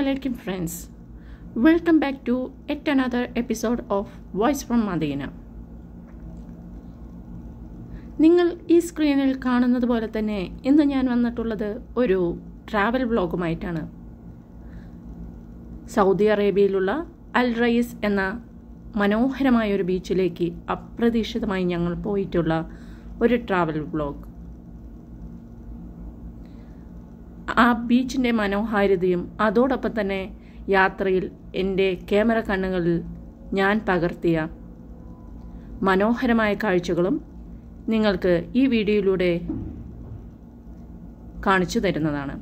alaikum, friends. Welcome back to yet another episode of Voice from Madina. നിങ്ങൾ ഈ സ്ക്രീനിൽ കാണുന്നത് പോലെ തന്നെ ഇന്ന് ഞാൻ വന്നിട്ടുള്ളത് ഒരു ട്രാവൽ വ്ളോഗുമായിട്ടാണ് സൗദി അറേബ്യയിലുള്ള അൽ റയീസ് എന്ന മനോഹരമായ ഒരു ബീച്ചിലേക്ക് അപ്രതീക്ഷിതമായി ഞങ്ങൾ പോയിട്ടുള്ള ഒരു ട്രാവൽ വ്ളോഗ് ആ ബീച്ചിൻ്റെ മനോഹാരിതയും അതോടൊപ്പം തന്നെ യാത്രയിൽ എൻ്റെ ക്യാമറ കണ്ണുകളിൽ ഞാൻ പകർത്തിയ മനോഹരമായ കാഴ്ചകളും നിങ്ങൾക്ക് ഈ വീഡിയോയിലൂടെ കാണിച്ചു തരുന്നതാണ്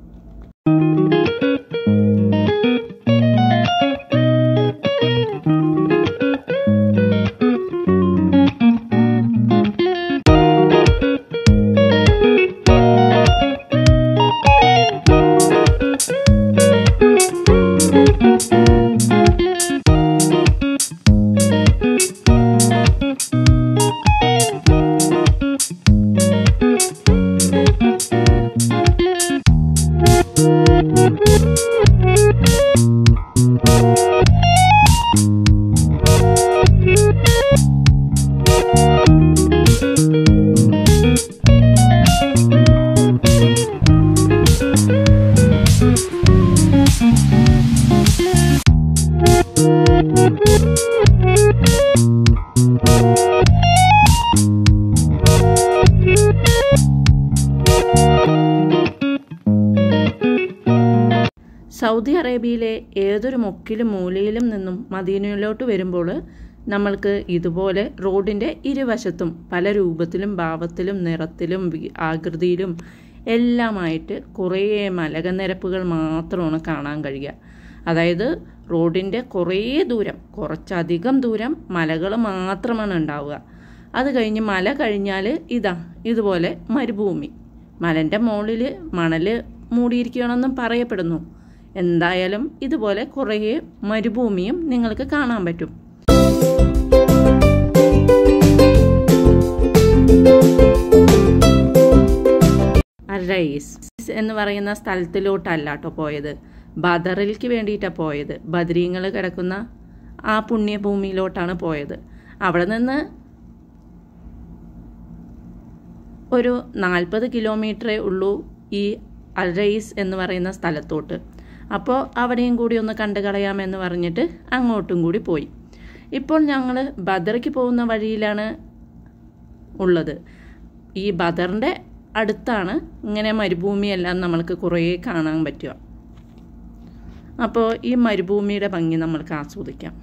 സൗദി അറേബ്യയിലെ ഏതൊരു മുക്കിലും മൂലയിലും നിന്നും മദീനയിലോട്ട് വരുമ്പോൾ നമ്മൾക്ക് ഇതുപോലെ റോഡിൻ്റെ ഇരുവശത്തും പല രൂപത്തിലും ഭാവത്തിലും നിറത്തിലും ആകൃതിയിലും എല്ലാമായിട്ട് കുറേ മലകനിരപ്പുകൾ മാത്രമാണ് കാണാൻ കഴിയുക അതായത് റോഡിൻ്റെ കുറേ ദൂരം കുറച്ചധികം ദൂരം മലകൾ മാത്രമാണ് ഉണ്ടാവുക അത് കഴിഞ്ഞ് മല കഴിഞ്ഞാൽ ഇതാ ഇതുപോലെ മരുഭൂമി മലൻ്റെ മുകളിൽ മണൽ മൂടിയിരിക്കുകയാണെന്നും പറയപ്പെടുന്നു എന്തായാലും ഇതുപോലെ കുറേ മരുഭൂമിയും നിങ്ങൾക്ക് കാണാൻ പറ്റും റൈസ് എന്ന് പറയുന്ന സ്ഥലത്തിലോട്ടല്ല കേട്ടോ പോയത് ബദറിലേക്ക് വേണ്ടിയിട്ടാണ് പോയത് ബദരീങ്ങൾ കിടക്കുന്ന ആ പുണ്യഭൂമിയിലോട്ടാണ് പോയത് അവിടെ നിന്ന് ഒരു നാൽപ്പത് കിലോമീറ്ററേ ഉള്ളൂ ഈ അൽ റൈസ് എന്ന് പറയുന്ന സ്ഥലത്തോട്ട് അപ്പോൾ അവിടെയും കൂടി ഒന്ന് കണ്ടു കളയാമെന്ന് പറഞ്ഞിട്ട് അങ്ങോട്ടും കൂടി പോയി ഇപ്പോൾ ഞങ്ങൾ ബദറിക്ക് പോകുന്ന വഴിയിലാണ് ഉള്ളത് ഈ ബദറിൻ്റെ അടുത്താണ് ഇങ്ങനെ മരുഭൂമിയെല്ലാം നമ്മൾക്ക് കുറേ കാണാൻ പറ്റുക അപ്പോൾ ഈ മരുഭൂമിയുടെ ഭംഗി നമ്മൾക്ക് ആസ്വദിക്കാം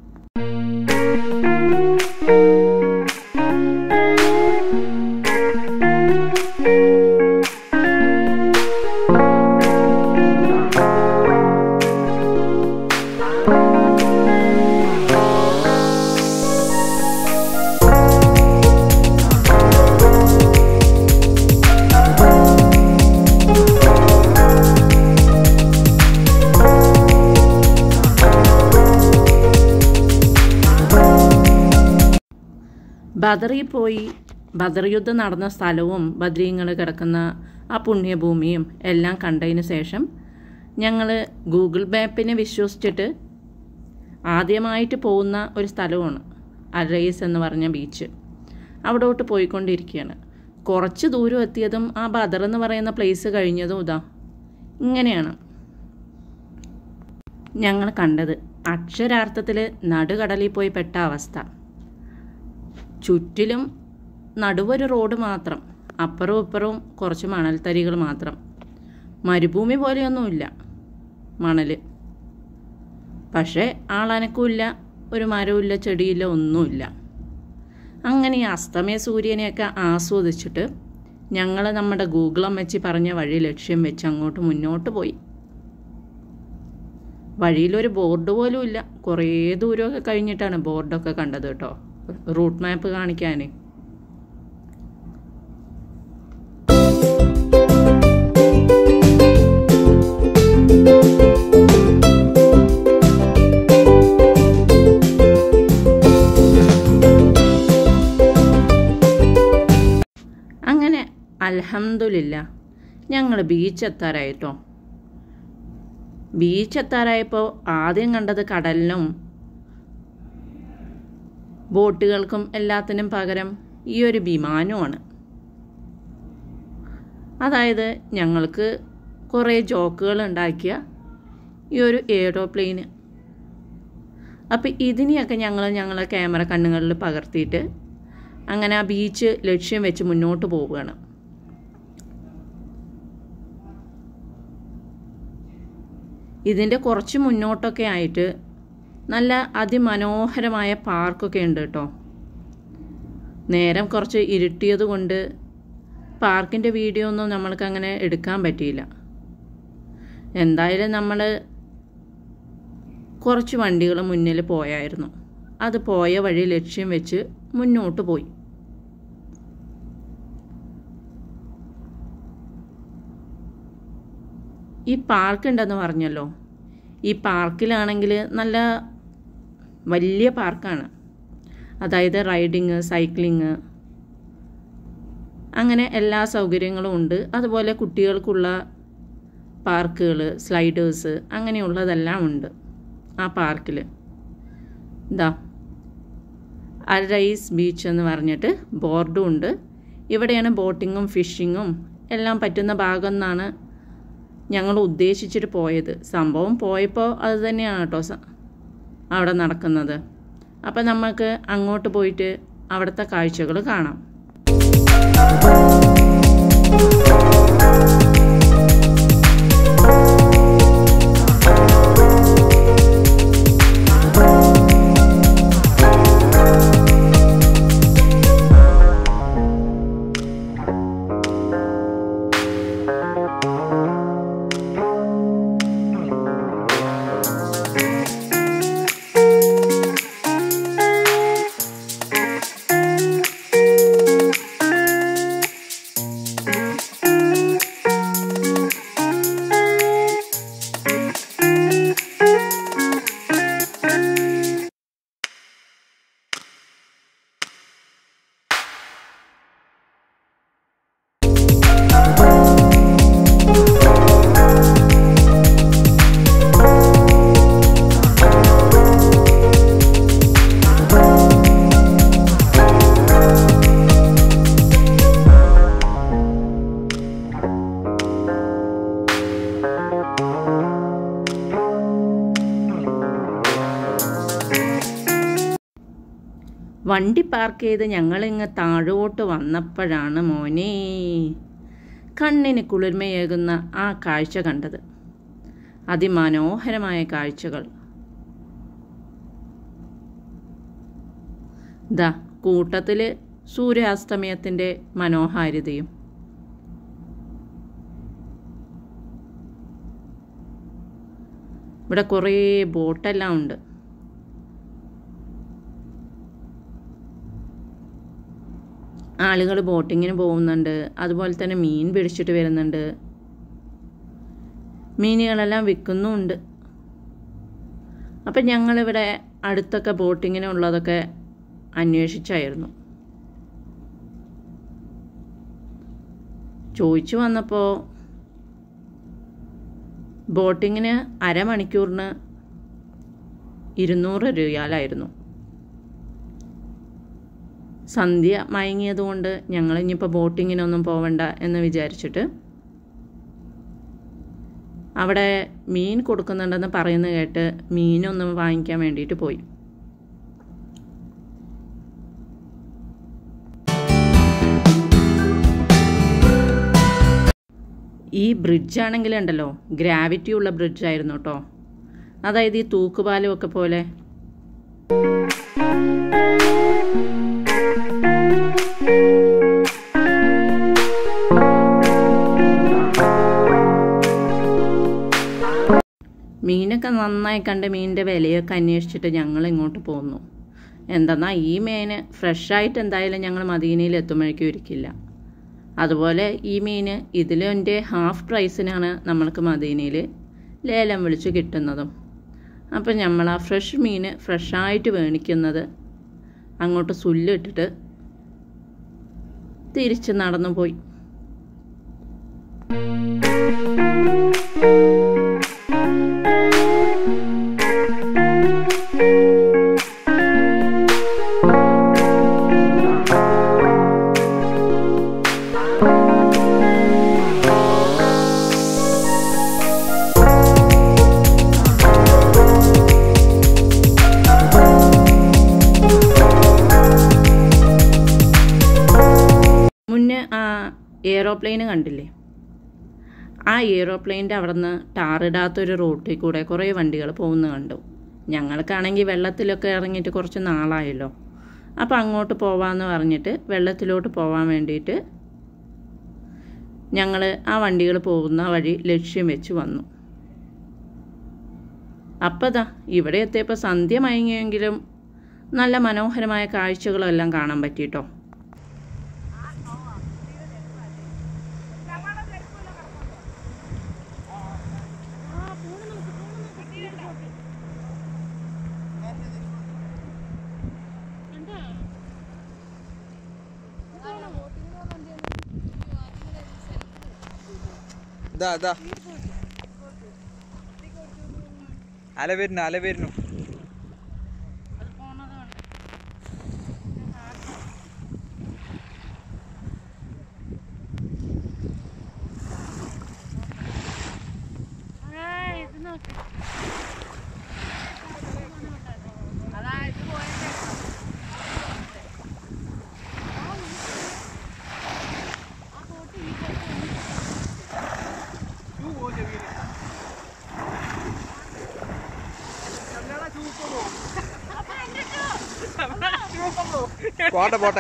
ബദറിൽ പോയി ബദർ യുദ്ധം നടന്ന സ്ഥലവും ബദ്രീങ്ങൾ കിടക്കുന്ന ആ പുണ്യഭൂമിയും എല്ലാം കണ്ടതിന് ശേഷം ഞങ്ങൾ ഗൂഗിൾ മാപ്പിനെ വിശ്വസിച്ചിട്ട് ആദ്യമായിട്ട് പോകുന്ന ഒരു സ്ഥലമാണ് അറൈസ് എന്ന് പറഞ്ഞ ബീച്ച് അവിടോട്ട് പോയിക്കൊണ്ടിരിക്കുകയാണ് കുറച്ച് ദൂരം എത്തിയതും ആ ബദർ എന്ന് പറയുന്ന പ്ലേസ് കഴിഞ്ഞതും ഇതാ ഇങ്ങനെയാണ് ഞങ്ങൾ കണ്ടത് അക്ഷരാർത്ഥത്തിൽ നടുകടലിൽ പോയി പെട്ട അവസ്ഥ ചുറ്റിലും നടുവൊരു റോഡ് മാത്രം അപ്പുറവും ഇപ്പുറവും കുറച്ച് മണൽത്തരികൾ മാത്രം മരുഭൂമി പോലെയൊന്നുമില്ല മണൽ പക്ഷേ ആളനക്കുമില്ല ഒരു മരവുമില്ല ചെടിയില്ല ഒന്നുമില്ല അങ്ങനെ ഈ അസ്തമയ സൂര്യനെയൊക്കെ ആസ്വദിച്ചിട്ട് ഞങ്ങൾ നമ്മുടെ ഗൂഗിൾ അമ്മച്ചി പറഞ്ഞ വഴി ലക്ഷ്യം വെച്ച് അങ്ങോട്ട് മുന്നോട്ട് പോയി വഴിയിലൊരു ബോർഡ് പോലും ഇല്ല കുറേ ദൂരമൊക്കെ കഴിഞ്ഞിട്ടാണ് ബോർഡൊക്കെ കണ്ടത് കേട്ടോ റൂട്ട് മാപ്പ് കാണിക്കാൻ അങ്ങനെ അൽഹംദുലില്ല ഞങ്ങൾ ബീച്ച് എത്താറായിട്ടോ ബീച്ച് എത്താറായപ്പോൾ ആദ്യം കണ്ടത് കടലിനും ബോട്ടുകൾക്കും എല്ലാത്തിനും പകരം ഈ ഒരു വിമാനമാണ് അതായത് ഞങ്ങൾക്ക് കുറേ ജോക്കുകൾ ഉണ്ടാക്കിയ ഈ ഒരു എയ്റോപ്ലെയിന് അപ്പോൾ ഇതിനെയൊക്കെ ഞങ്ങൾ ഞങ്ങളെ ക്യാമറ കണ്ണുകളിൽ പകർത്തിയിട്ട് അങ്ങനെ ആ ബീച്ച് ലക്ഷ്യം വെച്ച് മുന്നോട്ട് പോവുകയാണ് ഇതിൻ്റെ കുറച്ച് മുന്നോട്ടൊക്കെ ആയിട്ട് നല്ല അതിമനോഹരമായ പാർക്കൊക്കെ ഉണ്ട് കേട്ടോ നേരം കുറച്ച് ഇരുട്ടിയത് കൊണ്ട് പാർക്കിൻ്റെ വീഡിയോ ഒന്നും നമ്മൾക്ക് അങ്ങനെ എടുക്കാൻ പറ്റിയില്ല എന്തായാലും നമ്മൾ കുറച്ച് വണ്ടികൾ മുന്നിൽ പോയായിരുന്നു അത് പോയ വഴി ലക്ഷ്യം വെച്ച് മുന്നോട്ട് പോയി ഈ പാർക്ക് ഉണ്ടെന്ന് പറഞ്ഞല്ലോ ഈ പാർക്കിലാണെങ്കിൽ നല്ല വലിയ പാർക്കാണ് അതായത് റൈഡിങ് സൈക്ലിങ് അങ്ങനെ എല്ലാ സൗകര്യങ്ങളും ഉണ്ട് അതുപോലെ കുട്ടികൾക്കുള്ള പാർക്കുകൾ സ്ലൈഡേഴ്സ് അങ്ങനെയുള്ളതെല്ലാം ഉണ്ട് ആ പാർക്കിൽ ഇതാ അൽറൈസ് ബീച്ച് എന്ന് പറഞ്ഞിട്ട് ബോർഡും ഉണ്ട് ഇവിടെയാണ് ബോട്ടിങ്ങും ഫിഷിങ്ങും എല്ലാം പറ്റുന്ന ഭാഗം എന്നാണ് ഞങ്ങൾ ഉദ്ദേശിച്ചിട്ട് പോയത് സംഭവം പോയപ്പോൾ അത് തന്നെയാണ് കേട്ടോ അവിടെ നടക്കുന്നത് അപ്പം നമുക്ക് അങ്ങോട്ട് പോയിട്ട് അവിടുത്തെ കാഴ്ചകൾ കാണാം വണ്ടി പാർക്ക് ചെയ്ത് ഞങ്ങളിങ്ങ് താഴോട്ട് വന്നപ്പോഴാണ് മോനെ കണ്ണിന് കുളിർമയേകുന്ന ആ കാഴ്ച കണ്ടത് അതിമനോഹരമായ കാഴ്ചകൾ ദാ കൂട്ടത്തിൽ സൂര്യാസ്തമയത്തിൻ്റെ മനോഹാരിതയും ഇവിടെ കുറേ ബോട്ടെല്ലാം ഉണ്ട് ആളുകൾ ബോട്ടിങ്ങിന് പോകുന്നുണ്ട് അതുപോലെ തന്നെ മീൻ പിടിച്ചിട്ട് വരുന്നുണ്ട് മീനുകളെല്ലാം വിൽക്കുന്നുമുണ്ട് അപ്പം ഞങ്ങളിവിടെ അടുത്തൊക്കെ ബോട്ടിങ്ങിനുള്ളതൊക്കെ അന്വേഷിച്ചായിരുന്നു ചോദിച്ചു വന്നപ്പോൾ ബോട്ടിങ്ങിന് അരമണിക്കൂറിന് ഇരുന്നൂറ് റിയാലായിരുന്നു സന്ധ്യ മയങ്ങിയതുകൊണ്ട് ഞങ്ങൾ ഇനിയിപ്പോൾ ബോട്ടിങ്ങിനൊന്നും പോവണ്ട എന്ന് വിചാരിച്ചിട്ട് അവിടെ മീൻ കൊടുക്കുന്നുണ്ടെന്ന് പറയുന്നത് കേട്ട് മീനൊന്നും വാങ്ങിക്കാൻ വേണ്ടിയിട്ട് പോയി ഈ ബ്രിഡ്ജാണെങ്കിൽ ഉണ്ടല്ലോ ഗ്രാവിറ്റി ഉള്ള ബ്രിഡ്ജായിരുന്നു കേട്ടോ അതായത് ഈ തൂക്കുപാലം ഒക്കെ പോലെ മീനൊക്കെ നന്നായി കണ്ട് മീനിൻ്റെ വിലയൊക്കെ അന്വേഷിച്ചിട്ട് ഞങ്ങൾ ഇങ്ങോട്ട് പോന്നു എന്തെന്നാൽ ഈ മീന് ഫ്രഷായിട്ട് എന്തായാലും ഞങ്ങൾ മദീനയിൽ എത്തുമ്പോഴേക്കും ഇരിക്കില്ല അതുപോലെ ഈ മീൻ ഇതിൻ്റെ ഹാഫ് പ്രൈസിനാണ് നമ്മൾക്ക് മദീനയിൽ ലേലം വിളിച്ച് കിട്ടുന്നതും അപ്പം നമ്മൾ ആ ഫ്രഷ് മീൻ ഫ്രഷായിട്ട് മേടിക്കുന്നത് അങ്ങോട്ട് സുല്ലിട്ടിട്ട് തിരിച്ച് നടന്നു പോയി എയ്റോപ്ലെയിന് കണ്ടില്ലേ ആ എയ്റോപ്ലെയിൻ്റെ അവിടെ നിന്ന് ടാറിടാത്തൊരു റോട്ടിൽ കൂടെ കുറേ വണ്ടികൾ പോകുന്ന കണ്ടു ഞങ്ങൾക്കാണെങ്കിൽ വെള്ളത്തിലൊക്കെ ഇറങ്ങിയിട്ട് കുറച്ച് നാളായല്ലോ അപ്പോൾ അങ്ങോട്ട് പോവാമെന്ന് പറഞ്ഞിട്ട് വെള്ളത്തിലോട്ട് പോകാൻ വേണ്ടിയിട്ട് ഞങ്ങൾ ആ വണ്ടികൾ പോകുന്ന വഴി ലക്ഷ്യം വെച്ച് വന്നു അപ്പതാ ഇവിടെ എത്തിയപ്പോൾ സന്ധ്യ മയങ്ങിയെങ്കിലും നല്ല മനോഹരമായ കാഴ്ചകളെല്ലാം കാണാൻ പറ്റിയിട്ടോ ഇതാ ഇതാ അല വരുന്നു അല വരുന്നു പോട്ടെ പോട്ടെ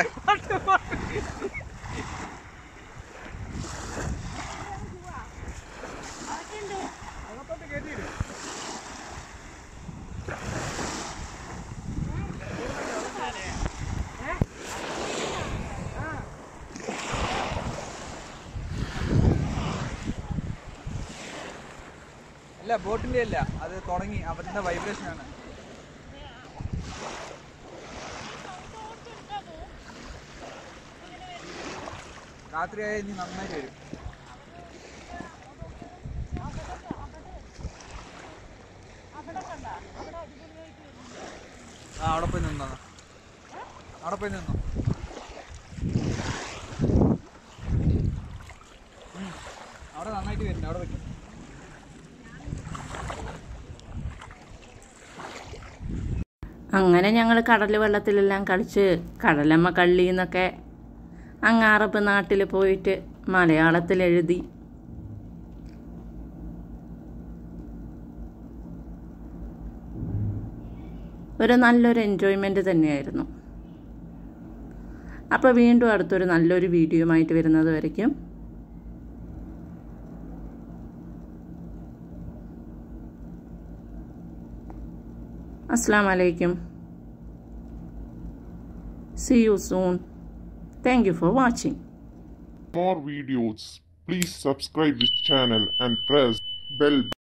അല്ല ബോട്ടിന്റെ അല്ല അത് തുടങ്ങി അവരുടെ വൈബ്രേഷൻ ആണ് രാത്രിയായ ഇനി നന്നായിട്ട് വരും ആ അവിടെ പോയി നിന്നോ അവിടെ പോയി നിന്നോ ഉം. അവിടെ നന്നായിട്ട് വരുന്നു അവിടെ വെക്കും അങ്ങനെ ഞങ്ങൾ കടൽ വെള്ളത്തിലെല്ലാം കളിച്ച് കടലമ്മ കള്ളി എന്നൊക്കെ അങ്ങാറപ്പ് നാട്ടിൽ പോയിട്ട് മലയാളത്തിൽ എഴുതി ഒരു നല്ലൊരു എൻജോയ്മെൻ്റ് തന്നെയായിരുന്നു അപ്പോൾ വീണ്ടും അടുത്തൊരു നല്ലൊരു വീഡിയോയുമായിട്ട് വരുന്നത് വരയ്ക്കും അസ്സാം വലൈക്കും See you soon. Thank you for watching. more videos, please subscribe this channel and press bell